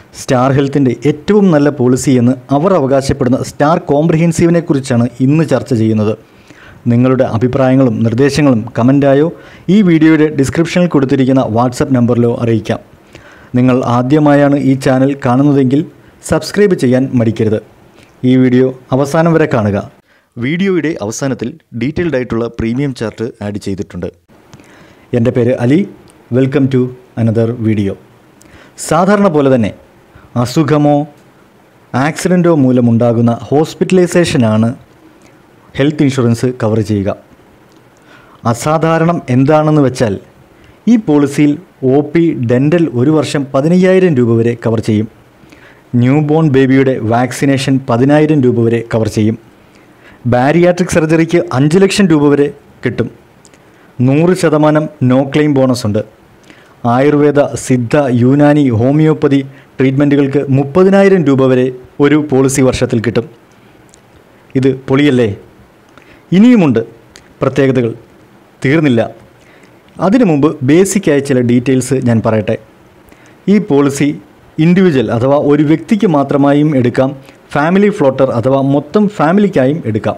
star ഹെൽത്തിൻ്റെ ഏറ്റവും നല്ല പോളിസി എന്ന് അവർ അവകാശപ്പെടുന്ന സ്റ്റാർ കോംപ്രിഹെൻസീവിനെ കുറിച്ചാണ് ഇന്ന് ചർച്ച ചെയ്യുന്നത് നിങ്ങളുടെ അഭിപ്രായങ്ങളും നിർദ്ദേശങ്ങളും കമൻറ്റായോ ഈ വീഡിയോയുടെ ഡിസ്ക്രിപ്ഷനിൽ കൊടുത്തിരിക്കുന്ന വാട്സപ്പ് നമ്പറിലോ അറിയിക്കാം നിങ്ങൾ ആദ്യമായാണ് ഈ ചാനൽ കാണുന്നതെങ്കിൽ സബ്സ്ക്രൈബ് ചെയ്യാൻ മടിക്കരുത് ഈ വീഡിയോ അവസാനം വരെ കാണുക വീഡിയോയുടെ അവസാനത്തിൽ ഡീറ്റെയിൽഡ് ആയിട്ടുള്ള പ്രീമിയം ചാർട്ട് ആഡ് ചെയ്തിട്ടുണ്ട് എൻ്റെ പേര് Ali welcome to another video സാധാരണ പോലെ തന്നെ അസുഖമോ ആക്സിഡൻറ്റോ മൂലമുണ്ടാകുന്ന ഹോസ്പിറ്റലൈസേഷനാണ് ഹെൽത്ത് ഇൻഷുറൻസ് കവർ ചെയ്യുക അസാധാരണം എന്താണെന്ന് വെച്ചാൽ ഈ പോളിസിയിൽ ഒ പി ഡെൻ്റൽ ഒരു വർഷം പതിനയ്യായിരം രൂപ വരെ കവർ ചെയ്യും ന്യൂ ബോൺ ബേബിയുടെ വാക്സിനേഷൻ പതിനായിരം രൂപ വരെ കവർ ചെയ്യും ബാരിയാട്രിക് സർജറിക്ക് അഞ്ച് ലക്ഷം രൂപ വരെ കിട്ടും നൂറ് ശതമാനം നോ ക്ലെയിം ബോണസ് ഉണ്ട് ആയുർവേദ സിദ്ധ യൂനാനി ഹോമിയോപ്പതി ട്രീറ്റ്മെൻറ്റുകൾക്ക് മുപ്പതിനായിരം രൂപ വരെ ഒരു പോളിസി വർഷത്തിൽ കിട്ടും ഇത് പൊളിയല്ലേ ഇനിയുമുണ്ട് പ്രത്യേകതകൾ തീർന്നില്ല അതിനു മുമ്പ് ബേസിക്കായ ചില ഡീറ്റെയിൽസ് ഞാൻ പറയട്ടെ ഈ പോളിസി ഇൻഡിവിജ്വൽ അഥവാ ഒരു വ്യക്തിക്ക് മാത്രമായും എടുക്കാം ഫാമിലി ഫ്ലോട്ടർ അഥവാ മൊത്തം ഫാമിലിക്കായും എടുക്കാം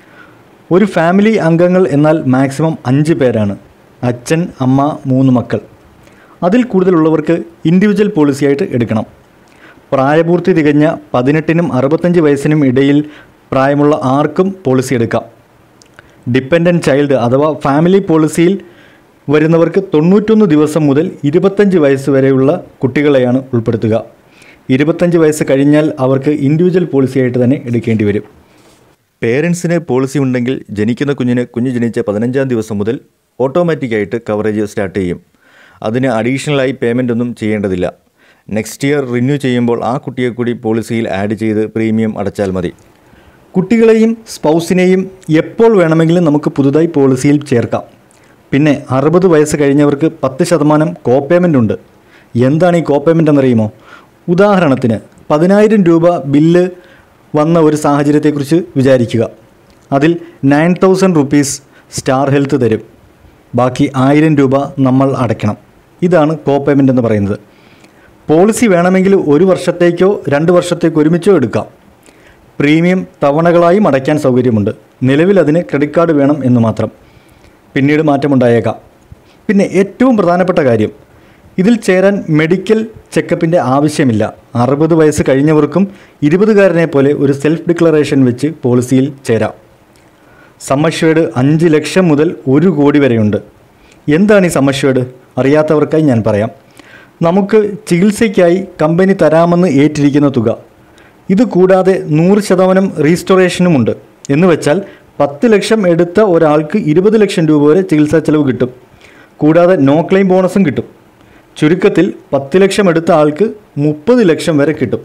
ഒരു ഫാമിലി അംഗങ്ങൾ എന്നാൽ മാക്സിമം അഞ്ച് പേരാണ് അച്ഛൻ അമ്മ മൂന്ന് മക്കൾ അതിൽ കൂടുതലുള്ളവർക്ക് ഇൻഡിവിജ്വൽ പോളിസിയായിട്ട് എടുക്കണം പ്രായപൂർത്തി തികഞ്ഞ പതിനെട്ടിനും അറുപത്തഞ്ച് വയസ്സിനും ഇടയിൽ പ്രായമുള്ള ആർക്കും പോളിസി എടുക്കാം ഡിപ്പെൻഡൻറ്റ് ചൈൽഡ് അഥവാ ഫാമിലി പോളിസിയിൽ വരുന്നവർക്ക് തൊണ്ണൂറ്റൊന്ന് ദിവസം മുതൽ ഇരുപത്തഞ്ച് വയസ്സ് വരെയുള്ള കുട്ടികളെയാണ് ഉൾപ്പെടുത്തുക ഇരുപത്തഞ്ച് വയസ്സ് കഴിഞ്ഞാൽ അവർക്ക് ഇൻഡിവിജ്വൽ പോളിസിയായിട്ട് തന്നെ എടുക്കേണ്ടി വരും പേരൻസിന് പോളിസി ഉണ്ടെങ്കിൽ ജനിക്കുന്ന കുഞ്ഞിന് കുഞ്ഞ് ജനിച്ച പതിനഞ്ചാം ദിവസം മുതൽ ഓട്ടോമാറ്റിക്കായിട്ട് കവറേജ് സ്റ്റാർട്ട് ചെയ്യും അതിന് അഡീഷണലായി പേയ്മെൻ്റ് ഒന്നും ചെയ്യേണ്ടതില്ല നെക്സ്റ്റ് ഇയർ റിന്യൂ ചെയ്യുമ്പോൾ ആ കുട്ടിയെ കൂടി പോളിസിയിൽ ആഡ് ചെയ്ത് പ്രീമിയം അടച്ചാൽ മതി കുട്ടികളെയും സ്പൗസിനെയും എപ്പോൾ വേണമെങ്കിലും നമുക്ക് പുതുതായി പോളിസിയിൽ ചേർക്കാം പിന്നെ അറുപത് വയസ്സ് കഴിഞ്ഞവർക്ക് പത്ത് ശതമാനം കോ പേയ്മെൻ്റ് ഉണ്ട് എന്താണ് ഈ കോ പേയ്മെൻ്റ് എന്നറിയുമോ ഉദാഹരണത്തിന് പതിനായിരം രൂപ ബില്ല് വന്ന ഒരു സാഹചര്യത്തെക്കുറിച്ച് വിചാരിക്കുക അതിൽ nine thousand rupees star health തരും ബാക്കി ആയിരം രൂപ നമ്മൾ അടയ്ക്കണം ഇതാണ് കോ പേയ്മെൻ്റ് എന്ന് പറയുന്നത് പോളിസി വേണമെങ്കിൽ ഒരു വർഷത്തേക്കോ രണ്ട് വർഷത്തേക്കോ ഒരുമിച്ചോ എടുക്കാം പ്രീമിയം തവണകളായും അടയ്ക്കാൻ സൗകര്യമുണ്ട് നിലവിൽ അതിന് ക്രെഡിറ്റ് കാർഡ് വേണം എന്ന് മാത്രം പിന്നീട് മാറ്റമുണ്ടായേക്കാം പിന്നെ ഏറ്റവും പ്രധാനപ്പെട്ട കാര്യം ഇതിൽ ചേരാൻ മെഡിക്കൽ ചെക്കപ്പിൻ്റെ ആവശ്യമില്ല അറുപത് വയസ്സ് കഴിഞ്ഞവർക്കും ഇരുപതുകാരനെ പോലെ ഒരു സെൽഫ് ഡിക്ലറേഷൻ വെച്ച് പോളിസിയിൽ ചേരാം സമ്മഷ്വേഡ് അഞ്ച് ലക്ഷം മുതൽ ഒരു കോടി വരെയുണ്ട് എന്താണ് ഈ സമ്മഷ്വേഡ് അറിയാത്തവർക്കായി ഞാൻ പറയാം നമുക്ക് ചികിത്സയ്ക്കായി കമ്പനി തരാമെന്ന് ഏറ്റിരിക്കുന്ന തുക ഇത് കൂടാതെ നൂറ് ശതമാനം റീസ്റ്റോറേഷനുമുണ്ട് എന്ന് വെച്ചാൽ പത്ത് ലക്ഷം എടുത്ത ഒരാൾക്ക് ഇരുപത് ലക്ഷം രൂപ വരെ ചികിത്സാ ചെലവ് കിട്ടും കൂടാതെ നോ ക്ലെയിം ബോണസും കിട്ടും ചുരുക്കത്തിൽ പത്ത് ലക്ഷം എടുത്ത ആൾക്ക് മുപ്പത് ലക്ഷം വരെ കിട്ടും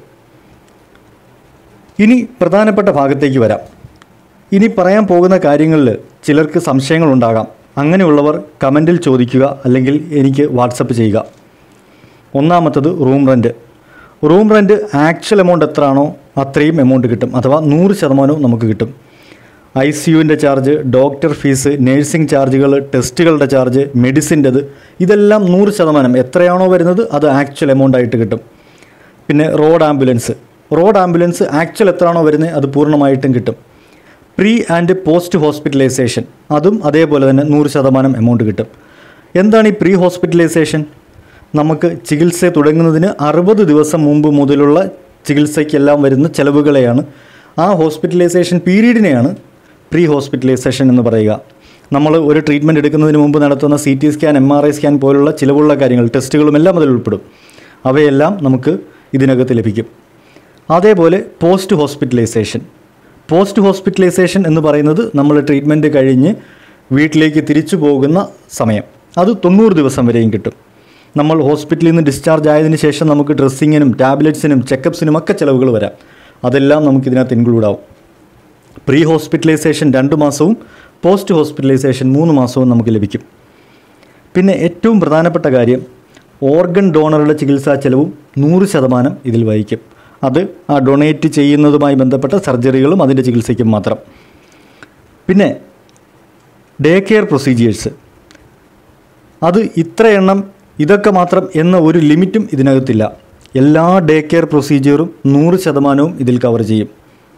ഇനി പ്രധാനപ്പെട്ട ഭാഗത്തേക്ക് വരാം ഇനി പറയാൻ പോകുന്ന കാര്യങ്ങളിൽ ചിലർക്ക് സംശയങ്ങളുണ്ടാകാം അങ്ങനെയുള്ളവർ കമൻറ്റിൽ ചോദിക്കുക അല്ലെങ്കിൽ എനിക്ക് വാട്സപ്പ് ചെയ്യുക ഒന്നാമത്തത് room rent room rent actual amount എത്രയാണോ അത്രയും എമൗണ്ട് കിട്ടും അഥവാ നൂറ് ശതമാനവും നമുക്ക് കിട്ടും ഐ സി യുവിൻ്റെ ചാർജ് ഡോക്ടർ ഫീസ് നേഴ്സിംഗ് ചാർജുകൾ ടെസ്റ്റുകളുടെ ചാർജ് മെഡിസിൻ്റെത് ഇതെല്ലാം നൂറ് ശതമാനം എത്രയാണോ വരുന്നത് അത് ആക്ച്വൽ എമൗണ്ട് ആയിട്ട് കിട്ടും പിന്നെ road ambulance road ambulance actual എത്രയാണോ വരുന്നത് അത് പൂർണ്ണമായിട്ടും കിട്ടും പ്രീ ആൻഡ് പോസ്റ്റ് ഹോസ്പിറ്റലൈസേഷൻ അതും അതേപോലെ തന്നെ നൂറ് ശതമാനം എമൗണ്ട് കിട്ടും എന്താണ് ഈ പ്രീ ഹോസ്പിറ്റലൈസേഷൻ നമുക്ക് ചികിത്സ തുടങ്ങുന്നതിന് അറുപത് ദിവസം മുമ്പ് മുതലുള്ള ചികിത്സയ്ക്കെല്ലാം വരുന്ന ചെലവുകളെയാണ് ആ ഹോസ്പിറ്റലൈസേഷൻ പീരീഡിനെയാണ് പ്രീ ഹോസ്പിറ്റലൈസേഷൻ എന്ന് പറയുക നമ്മൾ ഒരു ട്രീറ്റ്മെൻറ്റ് എടുക്കുന്നതിന് മുമ്പ് നടത്തുന്ന C T scan M R I scan പോലുള്ള ചിലവുള്ള കാര്യങ്ങൾ ടെസ്റ്റുകളും എല്ലാം അതിൽ ഉൾപ്പെടും അവയെല്ലാം നമുക്ക് ഇതിനകത്ത് ലഭിക്കും അതേപോലെ പോസ്റ്റ് ഹോസ്പിറ്റലൈസേഷൻ പോസ്റ്റ് ഹോസ്പിറ്റലൈസേഷൻ എന്ന് പറയുന്നത് നമ്മൾ ട്രീറ്റ്മെൻറ്റ് കഴിഞ്ഞ് വീട്ടിലേക്ക് തിരിച്ചു പോകുന്ന സമയം അത് തൊണ്ണൂറ് ദിവസം വരെയും കിട്ടും നമ്മൾ ഹോസ്പിറ്റലിൽ നിന്ന് ഡിസ്ചാർജ് ആയതിനു ശേഷം നമുക്ക് ഡ്രസ്സിങ്ങിനും ടാബ്ലറ്റ്സിനും ചെക്കപ്സിനും ഒക്കെ ചിലവുകൾ വരാം അതെല്ലാം നമുക്ക് ഇതിനകത്ത് ഇൻക്ലൂഡ് ആവും പ്രീ ഹോസ്പിറ്റലൈസേഷൻ രണ്ട് മാസവും പോസ്റ്റ് ഹോസ്പിറ്റലൈസേഷൻ മൂന്ന് മാസവും നമുക്ക് ലഭിക്കും പിന്നെ ഏറ്റവും പ്രധാനപ്പെട്ട കാര്യം ഓർഗൻ ഡോണറുടെ ചികിത്സാ ചെലവും നൂറ് ശതമാനം ഇതിൽ വഹിക്കും അത് ആ ഡൊണേറ്റ് ചെയ്യുന്നതുമായി ബന്ധപ്പെട്ട സർജറികളും അതിൻ്റെ ചികിത്സയ്ക്കും മാത്രം പിന്നെ ഡേ കെയർ പ്രൊസീജിയേഴ്സ് അത് ഇത്ര എണ്ണം ഇതൊക്കെ മാത്രം എന്ന ഒരു ലിമിറ്റും ഇതിനകത്തില്ല എല്ലാ ഡേ കെയർ പ്രൊസീജിയറും നൂറ് ശതമാനവും ഇതിൽ കവർ ചെയ്യും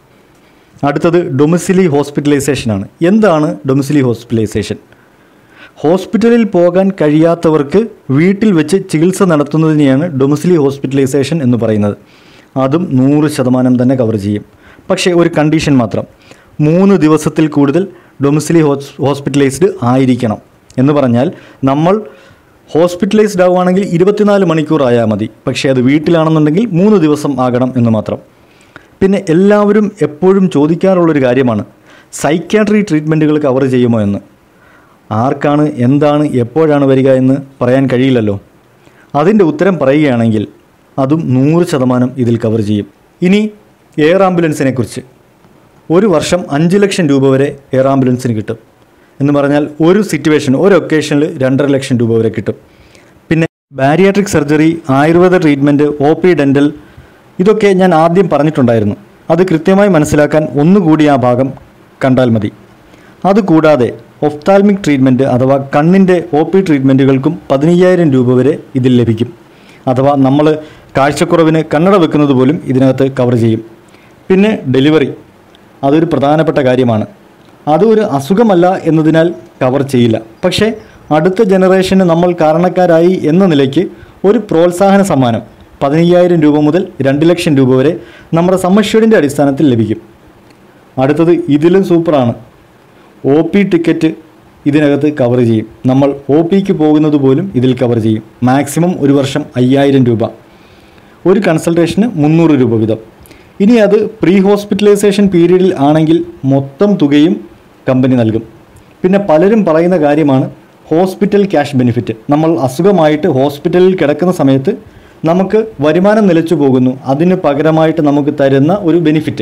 അടുത്തത് ഡൊമിസിലി ഹോസ്പിറ്റലൈസേഷനാണ് എന്താണ് ഡൊമിസിലി ഹോസ്പിറ്റലൈസേഷൻ ഹോസ്പിറ്റലിൽ പോകാൻ കഴിയാത്തവർക്ക് വീട്ടിൽ വെച്ച് ചികിത്സ നടത്തുന്നതിനെയാണ് ഡൊമിസിലി ഹോസ്പിറ്റലൈസേഷൻ എന്ന് പറയുന്നത് അതും നൂറ് ശതമാനം തന്നെ കവർ ചെയ്യും പക്ഷേ ഒരു കണ്ടീഷൻ മാത്രം മൂന്ന് ദിവസത്തിൽ കൂടുതൽ ഡൊമിസിലി ഹോസ് ഹോസ്പിറ്റലൈസ്ഡ് ആയിരിക്കണം എന്ന് പറഞ്ഞാൽ നമ്മൾ ഹോസ്പിറ്റലൈസ്ഡ് ആവുകയാണെങ്കിൽ ഇരുപത്തിനാല് മണിക്കൂർ ആയാൽ മതി പക്ഷേ അത് വീട്ടിലാണെന്നുണ്ടെങ്കിൽ മൂന്ന് ദിവസം ആകണം എന്ന് മാത്രം പിന്നെ എല്ലാവരും എപ്പോഴും ചോദിക്കാറുള്ളൊരു കാര്യമാണ് സൈക്യാട്രി ട്രീറ്റ്മെൻറ്റുകൾ കവർ ചെയ്യുമോ എന്ന് ആർക്കാണ് എന്താണ് എപ്പോഴാണ് വരിക എന്ന് പറയാൻ കഴിയില്ലല്ലോ അതിൻ്റെ ഉത്തരം പറയുകയാണെങ്കിൽ അതും നൂറ് ശതമാനം ഇതിൽ കവർ ചെയ്യും ഇനി എയർ ആംബുലൻസിനെ കുറിച്ച് ഒരു വർഷം അഞ്ച് ലക്ഷം രൂപ വരെ എയർ ആംബുലൻസിന് കിട്ടും എന്ന് പറഞ്ഞാൽ ഒരു സിറ്റുവേഷൻ ഒരു ഒക്കേഷനിൽ രണ്ടര ലക്ഷം രൂപ വരെ കിട്ടും പിന്നെ bariatric surgery Ayurveda treatment O P dental ഇതൊക്കെ ഞാൻ ആദ്യം പറഞ്ഞിട്ടുണ്ടായിരുന്നു അത് കൃത്യമായി മനസ്സിലാക്കാൻ ഒന്നുകൂടി ആ ഭാഗം കണ്ടാൽ മതി അതുകൂടാതെ ഒഫ്താൽമിക് ട്രീറ്റ്മെൻറ്റ് അഥവാ കണ്ണിൻ്റെ ഒ പി ട്രീറ്റ്മെൻറ്റുകൾക്കും പതിനയ്യായിരം രൂപ വരെ ഇതിൽ ലഭിക്കും അഥവാ നമ്മൾ കാഴ്ചക്കുറവിന് കണ്ണട വെക്കുന്നത് പോലും ഇതിനകത്ത് കവർ ചെയ്യും പിന്നെ ഡെലിവറി അതൊരു പ്രധാനപ്പെട്ട കാര്യമാണ് അത് ഒരു അസുഖമല്ല എന്നതിനാൽ കവർ ചെയ്യില്ല പക്ഷേ അടുത്ത ജനറേഷന് നമ്മൾ കാരണക്കാരായി എന്ന നിലയ്ക്ക് ഒരു പ്രോത്സാഹന സമ്മാനം പതിനയ്യായിരം രൂപ മുതൽ രണ്ട് ലക്ഷം രൂപ വരെ നമ്മുടെ സമ്മഷ്യൂരിൻ്റെ അടിസ്ഥാനത്തിൽ ലഭിക്കും അടുത്തത് ഇതിലും സൂപ്പറാണ് ഒ പി ടിക്കറ്റ് ഇതിനകത്ത് കവർ ചെയ്യും നമ്മൾ ഒ പിക്ക് പോകുന്നത് പോലും ഇതിൽ കവർ ചെയ്യും മാക്സിമം ഒരു വർഷം അയ്യായിരം രൂപ ഒരു കൺസൾട്ടേഷന് മുന്നൂറ് രൂപ വീതം ഇനി അത് പ്രീ ഹോസ്പിറ്റലൈസേഷൻ പീരീഡിൽ ആണെങ്കിൽ മൊത്തം തുകയും കമ്പനി നൽകും പിന്നെ പലരും പറയുന്ന കാര്യമാണ് ഹോസ്പിറ്റൽ ക്യാഷ് ബെനിഫിറ്റ് നമ്മൾ അസുഖമായിട്ട് ഹോസ്പിറ്റലിൽ കിടക്കുന്ന സമയത്ത് നമുക്ക് വരുമാനം നിലച്ചു പോകുന്നു അതിന് പകരമായിട്ട് നമുക്ക് തരുന്ന ഒരു ബെനിഫിറ്റ്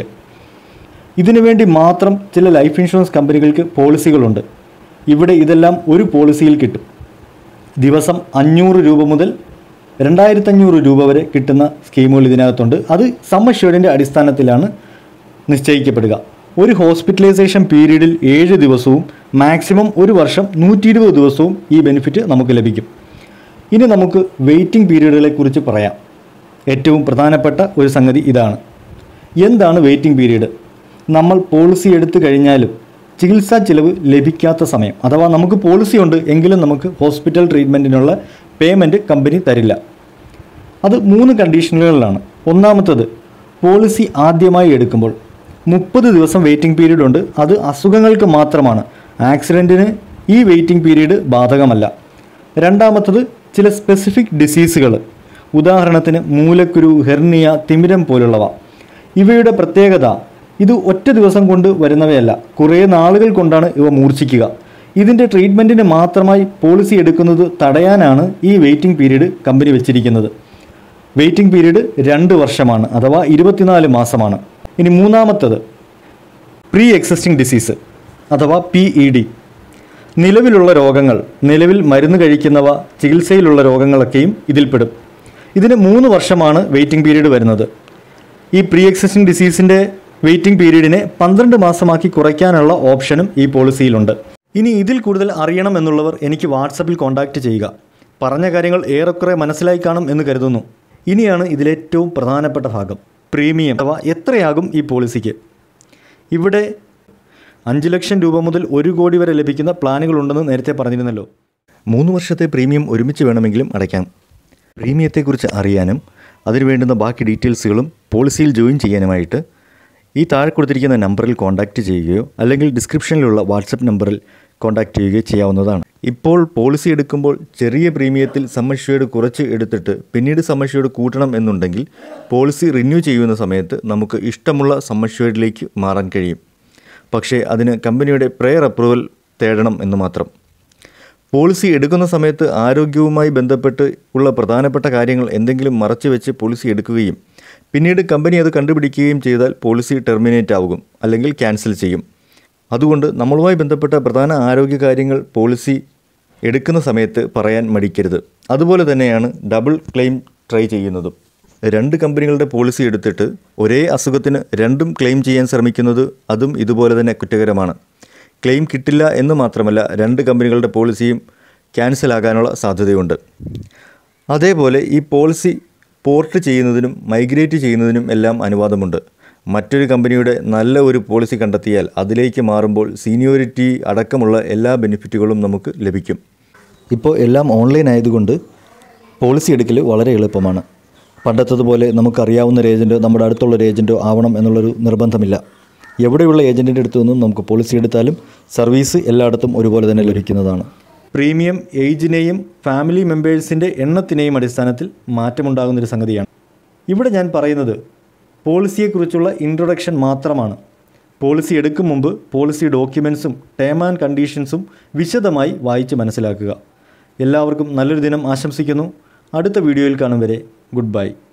ഇതിനു വേണ്ടി മാത്രം ചില ലൈഫ് ഇൻഷുറൻസ് കമ്പനികൾക്ക് പോളിസികളുണ്ട് ഇവിടെ ഇതെല്ലാം ഒരു പോളിസിയിൽ കിട്ടും ദിവസം അഞ്ഞൂറ് രൂപ മുതൽ രണ്ടായിരത്തഞ്ഞൂറ് രൂപ വരെ കിട്ടുന്ന സ്കീമുകൾ ഇതിനകത്തുണ്ട് അത് സമ്മഷ്യൂർഡിൻ്റെ അടിസ്ഥാനത്തിലാണ് നിശ്ചയിക്കപ്പെടുക ഒരു ഹോസ്പിറ്റലൈസേഷൻ പീരീഡിൽ ഏഴ് ദിവസവും മാക്സിമം ഒരു വർഷം നൂറ്റി ഇരുപത് ദിവസവും ഈ ബെനിഫിറ്റ് നമുക്ക് ലഭിക്കും ഇനി നമുക്ക് വെയിറ്റിംഗ് പീരീഡുകളെ കുറിച്ച് പറയാം ഏറ്റവും പ്രധാനപ്പെട്ട ഒരു സംഗതി ഇതാണ് എന്താണ് വെയിറ്റിംഗ് പീരീഡ് നമ്മൾ പോളിസി എടുത്തു കഴിഞ്ഞാലും ചികിത്സാ ചിലവ് ലഭിക്കാത്ത സമയം അഥവാ നമുക്ക് പോളിസി ഉണ്ട് എങ്കിലും നമുക്ക് ഹോസ്പിറ്റൽ ട്രീറ്റ്മെൻറ്റിനുള്ള പേയ്മെൻറ്റ് കമ്പനി തരില്ല അത് മൂന്ന് കണ്ടീഷനുകളിലാണ് ഒന്നാമത്തത് പോളിസി ആദ്യമായി എടുക്കുമ്പോൾ മുപ്പത് ദിവസം വെയിറ്റിംഗ് പീരീഡ് ഉണ്ട് അത് അസുഖങ്ങൾക്ക് മാത്രമാണ് ആക്സിഡൻറ്റിന് ഈ വെയിറ്റിംഗ് പീരീഡ് ബാധകമല്ല രണ്ടാമത്തത് ചില സ്പെസിഫിക് ഡിസീസുകൾ ഉദാഹരണത്തിന് മൂലക്കുരു ഹെർണിയ തിമിരം പോലുള്ളവ ഇവയുടെ പ്രത്യേകത ഇത് ഒറ്റ ദിവസം കൊണ്ട് വരുന്നവയല്ല കുറേ നാളുകൾ കൊണ്ടാണ് ഇവ മൂർച്ഛിക്കുക ഇതിൻ്റെ ട്രീറ്റ്മെൻറ്റിന് മാത്രമായി പോളിസി എടുക്കുന്നത് തടയാനാണ് ഈ വെയിറ്റിംഗ് പീരീഡ് കമ്പനി വെച്ചിരിക്കുന്നത് വെയിറ്റിംഗ് പീരീഡ് രണ്ട് വർഷമാണ് അഥവാ ഇരുപത്തിനാല് മാസമാണ് ഇനി മൂന്നാമത്തത് പ്രീ എക്സിസ്റ്റിംഗ് ഡിസീസ് അഥവാ പി ഇ ഡി നിലവിലുള്ള രോഗങ്ങൾ നിലവിൽ മരുന്ന് കഴിക്കുന്നവ ചികിത്സയിലുള്ള രോഗങ്ങളൊക്കെയും ഇതിൽപ്പെടും ഇതിന് മൂന്ന് വർഷമാണ് വെയിറ്റിംഗ് പീരീഡ് വരുന്നത് ഈ പ്രീ എക്സിസ്റ്റിംഗ് ഡിസീസിൻ്റെ വെയിറ്റിംഗ് പീരീഡിനെ പന്ത്രണ്ട് മാസമാക്കി കുറയ്ക്കാനുള്ള ഓപ്ഷനും ഈ പോളിസിയിലുണ്ട് ഇനി ഇതിൽ കൂടുതൽ അറിയണം എന്നുള്ളവർ എനിക്ക് വാട്സപ്പിൽ കോൺടാക്റ്റ് ചെയ്യുക പറഞ്ഞ കാര്യങ്ങൾ ഏറെക്കുറെ മനസ്സിലായി കാണും എന്ന് കരുതുന്നു ഇനിയാണ് ഇതിലേറ്റവും പ്രധാനപ്പെട്ട ഭാഗം പ്രീമിയം അഥവാ എത്രയാകും ഈ പോളിസിക്ക് ഇവിടെ അഞ്ച് ലക്ഷം രൂപ മുതൽ ഒരു കോടി വരെ ലഭിക്കുന്ന പ്ലാനുകളുണ്ടെന്ന് നേരത്തെ പറഞ്ഞിരുന്നല്ലോ മൂന്ന് വർഷത്തെ പ്രീമിയം ഒരുമിച്ച് വേണമെങ്കിലും അടയ്ക്കാം പ്രീമിയത്തെക്കുറിച്ച് അറിയാനും അതിന് വേണ്ടുന്ന ബാക്കി ഡീറ്റെയിൽസുകളും പോളിസിയിൽ ജോയിൻ ചെയ്യാനുമായിട്ട് ഈ താഴെ കൊടുത്തിരിക്കുന്ന നമ്പറിൽ കോൺടാക്റ്റ് ചെയ്യുകയോ അല്ലെങ്കിൽ ഡിസ്ക്രിപ്ഷനിലുള്ള വാട്സപ്പ് നമ്പറിൽ കോൺടാക്റ്റ് ചെയ്യുകയോ ചെയ്യാവുന്നതാണ് ഇപ്പോൾ പോളിസി എടുക്കുമ്പോൾ ചെറിയ പ്രീമിയത്തിൽ സമ്മഷ്വേഡ് കുറച്ച് എടുത്തിട്ട് പിന്നീട് സമ്മഷ്വേഡ് കൂട്ടണം എന്നുണ്ടെങ്കിൽ പോളിസി റിന്യൂ ചെയ്യുന്ന സമയത്ത് നമുക്ക് ഇഷ്ടമുള്ള സമ്മഷ്വേഡിലേക്ക് മാറാൻ കഴിയും പക്ഷേ അതിന് കമ്പനിയുടെ പ്രെയർ അപ്രൂവൽ തേടണം എന്ന് മാത്രം പോളിസി എടുക്കുന്ന സമയത്ത് ആരോഗ്യവുമായി ബന്ധപ്പെട്ട് ഉള്ള പ്രധാനപ്പെട്ട കാര്യങ്ങൾ എന്തെങ്കിലും മറച്ചു വെച്ച് പോളിസി എടുക്കുകയും പിന്നീട് കമ്പനി അത് കണ്ടുപിടിക്കുകയും ചെയ്താൽ പോളിസി ടെർമിനേറ്റ് ആകും അല്ലെങ്കിൽ ക്യാൻസൽ ചെയ്യും അതുകൊണ്ട് നമ്മളുമായി ബന്ധപ്പെട്ട പ്രധാന ആരോഗ്യ കാര്യങ്ങൾ പോളിസി എടുക്കുന്ന സമയത്ത് പറയാൻ മടിക്കരുത് അതുപോലെ തന്നെയാണ് ഡബിൾ ക്ലെയിം ട്രൈ ചെയ്യുന്നതും രണ്ട് കമ്പനികളുടെ പോളിസി എടുത്തിട്ട് ഒരേ അസുഖത്തിന് രണ്ടും ക്ലെയിം ചെയ്യാൻ ശ്രമിക്കുന്നത് അതും ഇതുപോലെ തന്നെ കുറ്റകരമാണ് ക്ലെയിം കിട്ടില്ല എന്ന് മാത്രമല്ല രണ്ട് കമ്പനികളുടെ പോളിസിയും ക്യാൻസൽ ആകാനുള്ള സാധ്യതയുണ്ട് അതേപോലെ ഈ പോളിസി പോർട്ട് ചെയ്യുന്നതിനും മൈഗ്രേറ്റ് ചെയ്യുന്നതിനും എല്ലാം അനുവാദമുണ്ട് മറ്റൊരു കമ്പനിയുടെ നല്ല ഒരു പോളിസി കണ്ടെത്തിയാൽ അതിലേക്ക് മാറുമ്പോൾ സീനിയോരിറ്റി അടക്കമുള്ള എല്ലാ ബെനിഫിറ്റുകളും നമുക്ക് ലഭിക്കും ഇപ്പോൾ എല്ലാം ഓൺലൈൻ ആയതുകൊണ്ട് പോളിസി എടുക്കൽ വളരെ എളുപ്പമാണ് പണ്ടത്തതുപോലെ നമുക്കറിയാവുന്ന ഒരു ഏജൻറ്റോ നമ്മുടെ അടുത്തുള്ള ഒരു ഏജൻറ്റോ ആവണം എന്നുള്ളൊരു നിർബന്ധമില്ല എവിടെയുള്ള ഏജൻറ്റിൻ്റെ അടുത്തു നിന്നും നമുക്ക് പോളിസി എടുത്താലും സർവീസ് എല്ലായിടത്തും ഒരുപോലെ തന്നെ ലഭിക്കുന്നതാണ് പ്രീമിയം ഏജിനെയും ഫാമിലി മെമ്പേഴ്സിൻ്റെ എണ്ണത്തിനെയും അടിസ്ഥാനത്തിൽ മാറ്റമുണ്ടാകുന്നൊരു സംഗതിയാണ് ഇവിടെ ഞാൻ പറയുന്നത് പോളിസിയെക്കുറിച്ചുള്ള ഇൻട്രൊഡക്ഷൻ മാത്രമാണ് പോളിസി എടുക്കും മുമ്പ് പോളിസി ഡോക്യുമെൻസും ടേം ആൻഡ് കണ്ടീഷൻസും വിശദമായി വായിച്ച് മനസ്സിലാക്കുക എല്ലാവർക്കും നല്ലൊരു ദിനം ആശംസിക്കുന്നു അടുത്ത വീഡിയോയിൽ കാണും വരെ ഗുഡ് ബൈ